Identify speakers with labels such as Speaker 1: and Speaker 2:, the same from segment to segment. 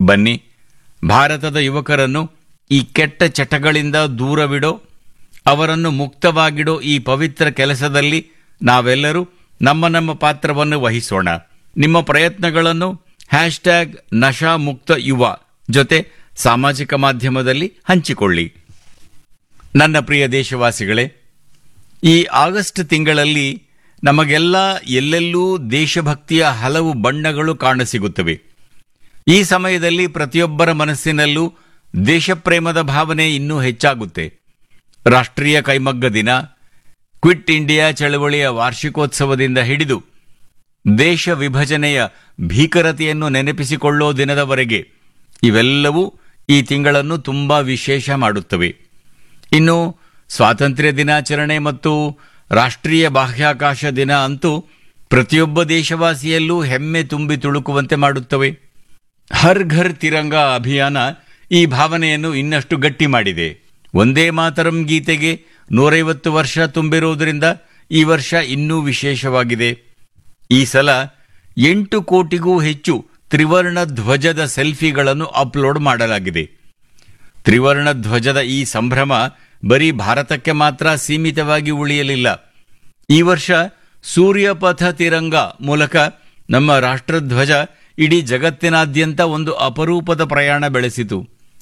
Speaker 1: ಬನ್ನಿ ಭಾರತದ ಯುವಕರನ್ನು ಈ ಕೆಟ್ಟ ಚಟಗಳಿಂದ ದೂರವಿಡೋ ಅವರನ್ನು ಮುಕ್ತವಾಗಿಡೋ ಈ ಪವಿತ್ರ ಕೆಲಸದಲ್ಲಿ ನಾವೆಲ್ಲರೂ ನಮ್ಮ ನಮ್ಮ ಪಾತ್ರವನ್ನು ವಹಿಸೋಣ ನಿಮ್ಮ ಪ್ರಯತ್ನಗಳನ್ನು ಹ್ಯಾಶ್ಟ್ಯಾಗ್ ನಶಾ ಮುಕ್ತ ಯುವ ಜೊತೆ ಸಾಮಾಜಿಕ ಮಾಧ್ಯಮದಲ್ಲಿ ಹಂಚಿಕೊಳ್ಳಿ ನನ್ನ ಪ್ರಿಯ ದೇಶವಾಸಿಗಳೇ ಈ ಆಗಸ್ಟ್ ತಿಂಗಳಲ್ಲಿ ನಮಗೆಲ್ಲ ಎಲ್ಲೆಲ್ಲೂ ದೇಶಭಕ್ತಿಯ ಹಲವು ಬಣ್ಣಗಳು ಕಾಣಸಿಗುತ್ತವೆ ಈ ಸಮಯದಲ್ಲಿ ಪ್ರತಿಯೊಬ್ಬರ ಮನಸ್ಸಿನಲ್ಲೂ ದೇಶಪ್ರೇಮದ ಭಾವನೆ ಇನ್ನೂ ಹೆಚ್ಚಾಗುತ್ತೆ ರಾಷ್ಟ್ರೀಯ ಕೈಮಗ್ಗ ದಿನ ಕ್ವಿಟ್ ಇಂಡಿಯಾ ಚಳವಳಿಯ ವಾರ್ಷಿಕೋತ್ಸವದಿಂದ ಹಿಡಿದು ದೇಶ ವಿಭಜನೆಯ ಭೀಕರತೆಯನ್ನು ನೆನಪಿಸಿಕೊಳ್ಳೋ ದಿನದವರೆಗೆ ಇವೆಲ್ಲವೂ ಈ ತಿಂಗಳನ್ನು ತುಂಬಾ ವಿಶೇಷ ಮಾಡುತ್ತವೆ ಇನ್ನು ಸ್ವಾತಂತ್ರ್ಯ ದಿನಾಚರಣೆ ಮತ್ತು ರಾಷ್ಟ್ರೀಯ ಬಾಹ್ಯಾಕಾಶ ದಿನ ಅಂತೂ ಪ್ರತಿಯೊಬ್ಬ ದೇಶವಾಸಿಯಲ್ಲೂ ಹೆಮ್ಮೆ ತುಂಬಿ ತುಳುಕುವಂತೆ ಮಾಡುತ್ತವೆ ಹರ್ ಘರ್ ತಿರಂಗ ಅಭಿಯಾನ ಈ ಭಾವನೆಯನ್ನು ಇನ್ನಷ್ಟು ಗಟ್ಟಿ ಮಾಡಿದೆ ಒಂದೇ ಮಾತರಂ ಗೀತೆಗೆ ನೂರೈವತ್ತು ವರ್ಷ ತುಂಬಿರುವುದರಿಂದ ಈ ವರ್ಷ ಇನ್ನೂ ವಿಶೇಷವಾಗಿದೆ ಈ ಸಲ ಎಂಟು ಕೋಟಿಗೂ ಹೆಚ್ಚು ತ್ರಿವರ್ಣ ಧ್ವಜದ ಸೆಲ್ಫಿಗಳನ್ನು ಅಪ್ಲೋಡ್ ಮಾಡಲಾಗಿದೆ ತ್ರಿವರ್ಣ ಧ್ವಜದ ಈ ಸಂಭ್ರಮ ಬರೀ ಭಾರತಕ್ಕೆ ಮಾತ್ರ ಸೀಮಿತವಾಗಿ ಉಳಿಯಲಿಲ್ಲ ಈ ವರ್ಷ ಸೂರ್ಯಪಥ ತಿರಂಗ ಮೂಲಕ ನಮ್ಮ ರಾಷ್ಟ್ರಧ್ವಜ ಇಡೀ ಜಗತ್ತಿನಾದ್ಯಂತ ಒಂದು ಅಪರೂಪದ ಪ್ರಯಾಣ ಬೆಳೆಸಿತು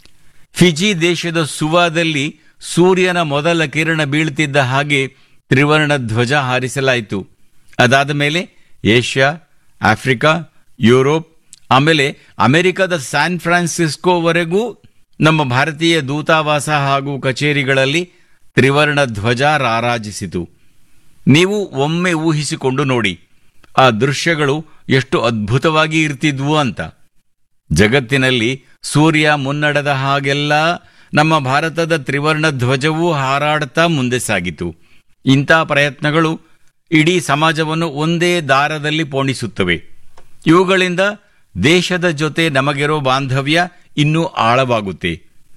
Speaker 1: ಫಿಜಿ ದೇಶದ ಸುವಾದಲ್ಲಿ ಸೂರ್ಯನ ಮೊದಲ ಕಿರಣ ಬೀಳ್ತಿದ್ದ ಹಾಗೆ ತ್ರಿವರ್ಣ ಧ್ವಜ ಹಾರಿಸಲಾಯಿತು ಅದಾದ ಮೇಲೆ ಏಷ್ಯಾ ಆಫ್ರಿಕಾ ಯುರೋಪ್ ಆಮೇಲೆ ಅಮೆರಿಕದ ಸ್ಯಾನ್ ಫ್ರಾನ್ಸಿಸ್ಕೋವರೆಗೂ ನಮ್ಮ ಭಾರತೀಯ ದೂತಾವಾಸ ಹಾಗೂ ಕಚೇರಿಗಳಲ್ಲಿ ತ್ರಿವರ್ಣ ಧ್ವಜ ರಾರಾಜಿಸಿತು ನೀವು ಒಮ್ಮೆ ಊಹಿಸಿಕೊಂಡು ನೋಡಿ ಆ ದೃಶ್ಯಗಳು ಎಷ್ಟು ಅದ್ಭುತವಾಗಿ ಇರ್ತಿದ್ವು ಅಂತ ಜಗತ್ತಿನಲ್ಲಿ ಸೂರ್ಯ ಮುನ್ನಡೆದ ಹಾಗೆಲ್ಲ ನಮ್ಮ ಭಾರತದ ತ್ರಿವರ್ಣ ಧ್ವಜವೂ ಹಾರಾಡ್ತಾ ಮುಂದೆ ಸಾಗಿತು ಇಂಥ ಪ್ರಯತ್ನಗಳು ಇಡೀ ಸಮಾಜವನ್ನು ಒಂದೇ ದಾರದಲ್ಲಿ ಪೋಣಿಸುತ್ತವೆ ಇವುಗಳಿಂದ ದೇಶದ ಜೊತೆ ನಮಗಿರೋ ಬಾಂಧವ್ಯ ಇನ್ನೂ ಆಳವಾಗುತ್ತೆ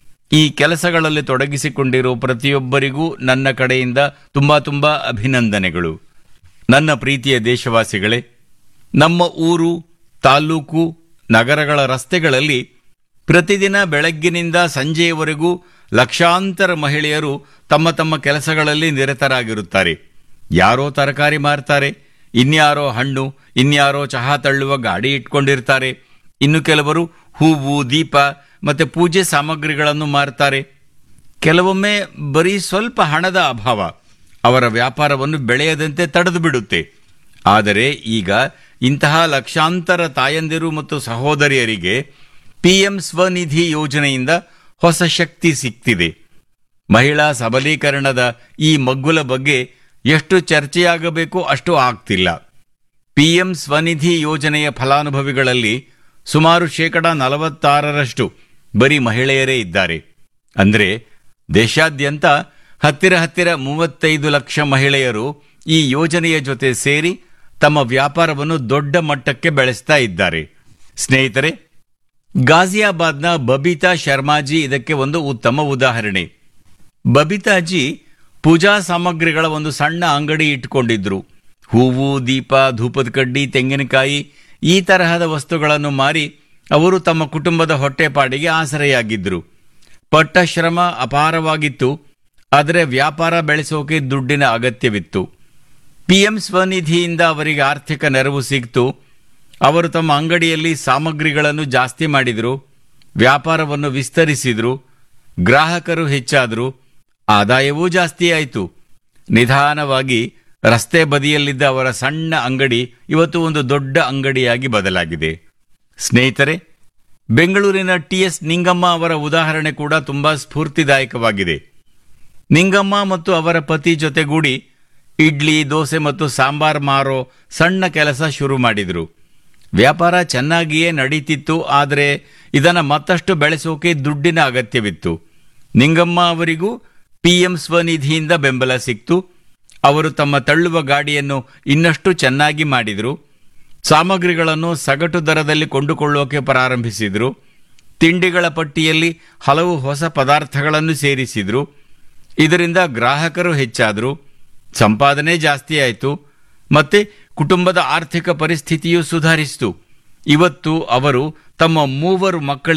Speaker 1: ಈ ಕೆಲಸಗಳಲ್ಲಿ ತೊಡಗಿಸಿಕೊಂಡಿರೋ ಪ್ರತಿಯೊಬ್ಬರಿಗೂ ನನ್ನ ಕಡೆಯಿಂದ ತುಂಬಾ ತುಂಬಾ ಅಭಿನಂದನೆಗಳು ನನ್ನ ಪ್ರೀತಿಯ ದೇಶವಾಸಿಗಳೇ ನಮ್ಮ ಊರು ತಾಲ್ಲೂಕು ನಗರಗಳ ರಸ್ತೆಗಳಲ್ಲಿ ಪ್ರತಿದಿನ ಬೆಳಗ್ಗಿನಿಂದ ಸಂಜೆಯವರೆಗೂ ಲಕ್ಷಾಂತರ ಮಹಿಳೆಯರು ತಮ್ಮ ತಮ್ಮ ಕೆಲಸಗಳಲ್ಲಿ ನಿರತರಾಗಿರುತ್ತಾರೆ ಯಾರೋ ತರಕಾರಿ ಮಾರ್ತಾರೆ ಇನ್ಯಾರೋ ಹಣ್ಣು ಇನ್ಯಾರೋ ಚಹಾ ತಳ್ಳುವ ಗಾಡಿ ಇಟ್ಕೊಂಡಿರ್ತಾರೆ ಇನ್ನು ಕೆಲವರು ಹೂವು ದೀಪ ಮತ್ತೆ ಪೂಜೆ ಸಾಮಗ್ರಿಗಳನ್ನು ಮಾರ್ತಾರೆ ಕೆಲವೊಮ್ಮೆ ಬರೀ ಸ್ವಲ್ಪ ಹಣದ ಅಭಾವ ಅವರ ವ್ಯಾಪಾರವನ್ನು ಬೆಳೆಯದಂತೆ ತಡೆದು ಬಿಡುತ್ತೆ ಆದರೆ ಈಗ ಇಂತಹ ಲಕ್ಷಾಂತರ ತಾಯಂದಿರು ಮತ್ತು ಸಹೋದರಿಯರಿಗೆ ಪಿಎಂ ಸ್ವನಿಧಿ ಯೋಜನೆಯಿಂದ ಹೊಸ ಶಕ್ತಿ ಸಿಕ್ತಿದೆ ಮಹಿಳಾ ಸಬಲೀಕರಣದ ಈ ಮಗ್ಗುಲ ಬಗ್ಗೆ ಎಷ್ಟು ಚರ್ಚೆಯಾಗಬೇಕೋ ಅಷ್ಟು ಆಗ್ತಿಲ್ಲ ಪಿಎಂ ಸ್ವನಿಧಿ ಯೋಜನೆಯ ಫಲಾನುಭವಿಗಳಲ್ಲಿ ಸುಮಾರು ಶೇಕಡ ನಲವತ್ತಾರರಷ್ಟು ಬರೀ ಮಹಿಳೆಯರೇ ಇದ್ದಾರೆ ಅಂದರೆ ದೇಶಾದ್ಯಂತ ಹತ್ತಿರ ಹತ್ತಿರ ಮೂವತ್ತೈದು ಲಕ್ಷ ಮಹಿಳೆಯರು ಈ ಯೋಜನೆಯ ಜೊತೆ ಸೇರಿ ತಮ್ಮ ವ್ಯಾಪಾರವನ್ನು ದೊಡ್ಡ ಮಟ್ಟಕ್ಕೆ ಬೆಳೆಸ್ತಾ ಇದ್ದಾರೆ ಸ್ನೇಹಿತರೆ ಗಾಜಿಯಾಬಾದ್ನ ಬಬಿತಾ ಶರ್ಮಾಜಿ ಇದಕ್ಕೆ ಒಂದು ಉತ್ತಮ ಉದಾಹರಣೆ ಬಬಿತಾಜಿ ಪೂಜಾ ಸಾಮಗ್ರಿಗಳ ಒಂದು ಸಣ್ಣ ಅಂಗಡಿ ಇಟ್ಕೊಂಡಿದ್ರು ಹೂವು ದೀಪ ಧೂಪದ ಕಡ್ಡಿ ತೆಂಗಿನಕಾಯಿ ಈ ತರಹದ ವಸ್ತುಗಳನ್ನು ಮಾರಿ ಅವರು ತಮ್ಮ ಕುಟುಂಬದ ಹೊಟ್ಟೆಪಾಡಿಗೆ ಆಸರೆಯಾಗಿದ್ರು ಪಟ್ಟ ಶ್ರಮ ಅಪಾರವಾಗಿತ್ತು ಆದರೆ ವ್ಯಾಪಾರ ಬೆಳೆಸೋಕೆ ದುಡ್ಡಿನ ಅಗತ್ಯವಿತ್ತು ಪಿಎಂ ಸ್ವನಿಧಿಯಿಂದ ಅವರಿಗೆ ಆರ್ಥಿಕ ನೆರವು ಸಿಕ್ತು ಅವರು ತಮ್ಮ ಅಂಗಡಿಯಲ್ಲಿ ಸಾಮಗ್ರಿಗಳನ್ನು ಜಾಸ್ತಿ ಮಾಡಿದರು ವ್ಯಾಪಾರವನ್ನು ವಿಸ್ತರಿಸಿದರು ಗ್ರಾಹಕರು ಹೆಚ್ಚಾದರು ಆದಾಯವೂ ಜಾಸ್ತಿ ಆಯಿತು ನಿಧಾನವಾಗಿ ರಸ್ತೆ ಬದಿಯಲ್ಲಿದ್ದ ಅವರ ಸಣ್ಣ ಅಂಗಡಿ ಇವತ್ತು ಒಂದು ದೊಡ್ಡ ಅಂಗಡಿಯಾಗಿ ಬದಲಾಗಿದೆ ಸ್ನೇಹಿತರೆ ಬೆಂಗಳೂರಿನ ಟಿ ಎಸ್ ನಿಂಗಮ್ಮ ಅವರ ಉದಾಹರಣೆ ಕೂಡ ತುಂಬಾ ಸ್ಫೂರ್ತಿದಾಯಕವಾಗಿದೆ ನಿಂಗಮ್ಮ ಮತ್ತು ಅವರ ಪತಿ ಜೊತೆಗೂಡಿ ಇಡ್ಲಿ ದೋಸೆ ಮತ್ತು ಸಾಂಬಾರ್ ಮಾರೋ ಸಣ್ಣ ಕೆಲಸ ಶುರು ಮಾಡಿದರು ವ್ಯಾಪಾರ ಚೆನ್ನಾಗಿಯೇ ನಡೀತಿತ್ತು ಆದರೆ ಇದನ್ನು ಮತ್ತಷ್ಟು ಬೆಳೆಸೋಕೆ ದುಡ್ಡಿನ ಅಗತ್ಯವಿತ್ತು ನಿಂಗಮ್ಮ ಅವರಿಗೂ ಪಿಎಂ ಸ್ವನಿಧಿಯಿಂದ ಬೆಂಬಲ ಸಿಕ್ತು ಅವರು ತಮ್ಮ ತಳ್ಳುವ ಗಾಡಿಯನ್ನು ಇನ್ನಷ್ಟು ಚೆನ್ನಾಗಿ ಮಾಡಿದರು ಸಾಮಗ್ರಿಗಳನ್ನು ಸಗಟು ದರದಲ್ಲಿ ಕೊಂಡುಕೊಳ್ಳೋಕೆ ಪ್ರಾರಂಭಿಸಿದರು ತಿಂಡಿಗಳ ಪಟ್ಟಿಯಲ್ಲಿ ಹಲವು ಹೊಸ ಪದಾರ್ಥಗಳನ್ನು ಸೇರಿಸಿದರು ಇದರಿಂದ ಗ್ರಾಹಕರು ಹೆಚ್ಚಾದರು ಸಂಪಾದನೆ ಜಾಸ್ತಿ ಆಯಿತು ಮತ್ತೆ ಕುಟುಂಬದ ಆರ್ಥಿಕ ಪರಿಸ್ಥಿತಿಯೂ ಸುಧಾರಿಸಿತು ಇವತ್ತು ಅವರು ತಮ್ಮ ಮೂವರು ಮಕ್ಕಳ